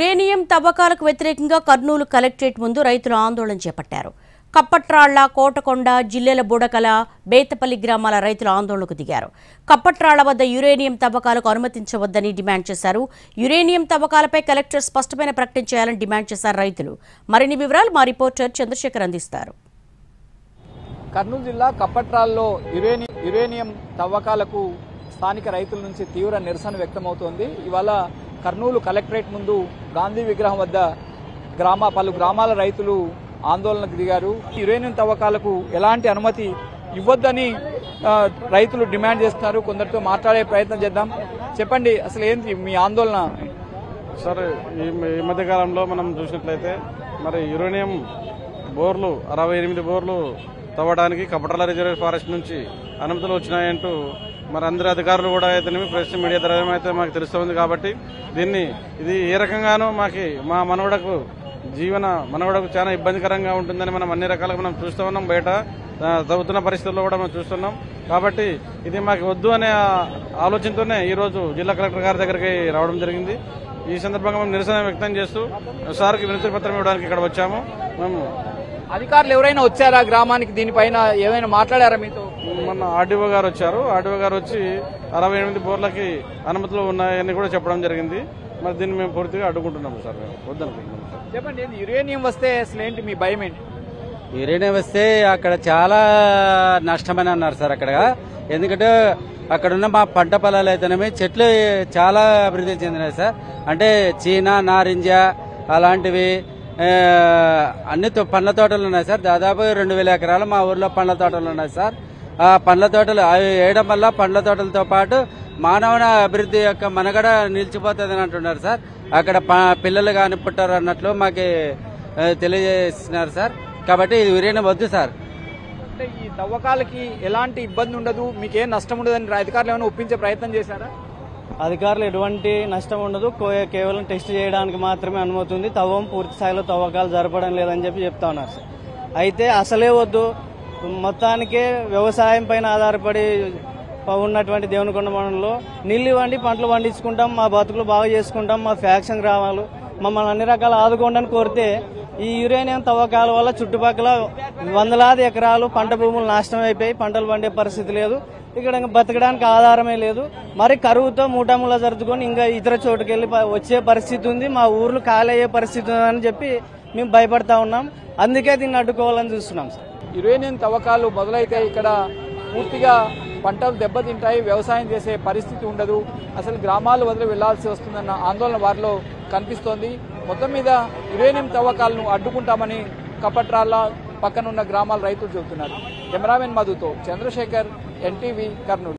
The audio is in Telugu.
యురేనియం తవ్వకాలకు వ్యతిరేకంగా కర్నూలు కలెక్టరేట్ ముందు రైతులు ఆందోళన చేపట్టారు కప్పట్రాళ్ల కోటకొండ జిల్లెల బుడకల బేతపల్లి గ్రామాల రైతులు ఆందోళనకు దిగారు కప్పట్రాళ్ల వద్ద యురేనియం తవ్వకాలకు అనుమతించవద్దని డిమాండ్ చేశారు యురేనియం తవ్వకాలపై కలెక్టర్ స్పష్టమైన ప్రకటన చేయాలని డిమాండ్ చేశారు రైతులు మరిన్ని వివరాలు మా రిపోర్టర్ చంద్రశేఖర్ అందిస్తారు కర్నూలు జిల్లా కప్పట్రాల్లో యురేని యురేనియం తవ్వకాలకు స్థానిక రైతుల నుంచి తీవ్ర నిరసన వ్యక్తమవుతోంది ఇవాళ కర్నూలు కలెక్టరేట్ ముందు గాంధీ విగ్రహం వద్ద గ్రామ పలు గ్రామాల రైతులు ఆందోళనకు దిగారు యురేనియం తవ్వకాలకు ఎలాంటి అనుమతి ఇవ్వొద్దని ఆ, రైతులు డిమాండ్ చేస్తున్నారు కొందరితో మాట్లాడే ప్రయత్నం చేద్దాం చెప్పండి అసలు ఏంటి మీ ఆందోళన సార్ ఈ ఈ మధ్య కాలంలో మనం చూసినట్లయితే మరి యురేనియం బోర్లు అరవై ఎనిమిది బోర్లు తవ్వడానికి కపటల రిజర్వ్ ఫారెస్ట్ నుంచి అనుమతులు వచ్చినాయంటూ మరి అందరి అధికారులు కూడా అయితేనేమి ప్రెస్ మీడియా ద్వారా అయితే మాకు తెలుస్తుంది కాబట్టి దీన్ని ఇది ఏ రకంగానూ మాకి మా మనవడకు జీవన మనవడకు చాలా ఇబ్బందికరంగా ఉంటుందని మనం అన్ని రకాలుగా మనం చూస్తూ ఉన్నాం బయట ఆ, చదువుతున్న పరిస్థితుల్లో కూడా మనం చూస్తున్నాం కాబట్టి ఇది మాకు వద్దు అనే ఆ ఆలోచనతోనే ఈ రోజు జిల్లా కలెక్టర్ గారి దగ్గరికి రావడం జరిగింది ఈ సందర్భంగా మేము నిరసన వ్యక్తం చేస్తూ సార్కి వినతి పత్రం ఇవ్వడానికి ఇక్కడ వచ్చాము మేము అధికారులు ఎవరైనా వచ్చారా గ్రామానికి దీనిపైన ఏమైనా మాట్లాడారా మీతో మొన్న ఆర్డీఓ గారు వచ్చారు ఆర్డీఓ గారు వచ్చి అరవై ఎనిమిది బోర్లకి అనుమతులు ఉన్నాయని కూడా చెప్పడం జరిగింది మరి దీన్ని మేము పూర్తిగా అడ్డుకుంటున్నాము సార్ మేము వద్దనుకుంటున్నాము సార్ చెప్పండి ఏంది యురేనియం వస్తే అసలు ఏంటి మీ భయం ఏంటి యురేనియం వస్తే అక్కడ చాలా నష్టమని అన్నారు సార్ అక్కడ ఎందుకంటే అక్కడ ఉన్న మా పంట పొలాలు అయితేనేమి చెట్లు చాలా అభివృద్ధి చెందినాయి సార్ అంటే చీనా నారింజ అలాంటివి ఆ, అన్ని తో- పండ్ల తోటలు ఉన్నాయి సార్ దాదాపు రెండు వేల ఎకరాలు మా ఊర్లో పండ్ల తోటలు ఉన్నాయి సార్ ఆ పండ్ల తోటలు అవి వేయడం వల్ల పండ్ల తోటలతో పాటు మానవుని అభివృద్ధి యొక్క మనగడ నిలిచిపోతుంది అని అంటున్నారు సార్ అక్కడ ప- పిల్లలు కానీ పుట్టారు అన్నట్లు మాకు ఆ, తెలియజేస్తున్నారు సార్ కాబట్టి ఇది యురేనియం వద్దు సార్ అంటే ఈ తవ్వకాలకి ఎలాంటి ఇబ్బంది ఉండదు మీకేం నష్టం ఉండదని అధికారులు ఏమైనా ఒప్పించే ప్రయత్నం చేశారా అధికారులు ఎటువంటి నష్టం ఉండదు కో- కేవలం టెస్ట్ చేయడానికి మాత్రమే అనుమతి ఉంది తవ్వం పూర్తి స్థాయిలో తవ్వకాలు జరపడం లేదని చెప్పి చెప్తా ఉన్నారు సార్. అయితే అసలే వద్దు మొత్తానికే వ్యవసాయం పైన ఆధారపడి ప- ఉన్నటువంటి దేవునికొండ మండలంలో నీళ్ళు ఇవ్వండి పంటలు పండించుకుంటాం మా బతుకులు బాగా చేసుకుంటాం మా ఫ్యాక్షన్ గ్రామాలు మమ్మల్ని అన్ని రకాల ఆదుకోండి అని కోరితే ఈ యురేనియం తవ్వకాల వల్ల చుట్టుపక్కల వందలాది ఎకరాలు పంట భూములు నాశనం అయిపోయి పంటలు పండే పరిస్థితి లేదు ఇక్కడ ఇంకా బతకడానికి ఆధారమే లేదు మరి కరువుతో మూటాములా జరుపుకొని ఇంకా ఇతర చోటుకెళ్ళి ప- వచ్చే పరిస్థితి ఉంది మా ఊర్లు ఖాళీ అయ్యే పరిస్థితి ఉందని చెప్పి మేము భయపడతా ఉన్నాం అందుకే దీన్ని అడ్డుకోవాలని చూస్తున్నాం సార్ యురేనియం తవ్వకాలు మొదలైతే ఇక్కడ పూర్తిగా పంటలు దెబ్బతింటాయి వ్యవసాయం చేసే పరిస్థితి ఉండదు అసలు గ్రామాలు వదిలి వెళ్లాల్సి వస్తుందన్న ఆందోళన వారిలో కనిపిస్తోంది మొత్తం మీద యురేనియం తవ్వకాలను అడ్డుకుంటామని కపట్రాల పక్కనున్న గ్రామాల రైతులు చెబుతున్నారు కెమెరామెన్ మధుతో చంద్రశేఖర్ ఎన్టీవీ కర్నూలు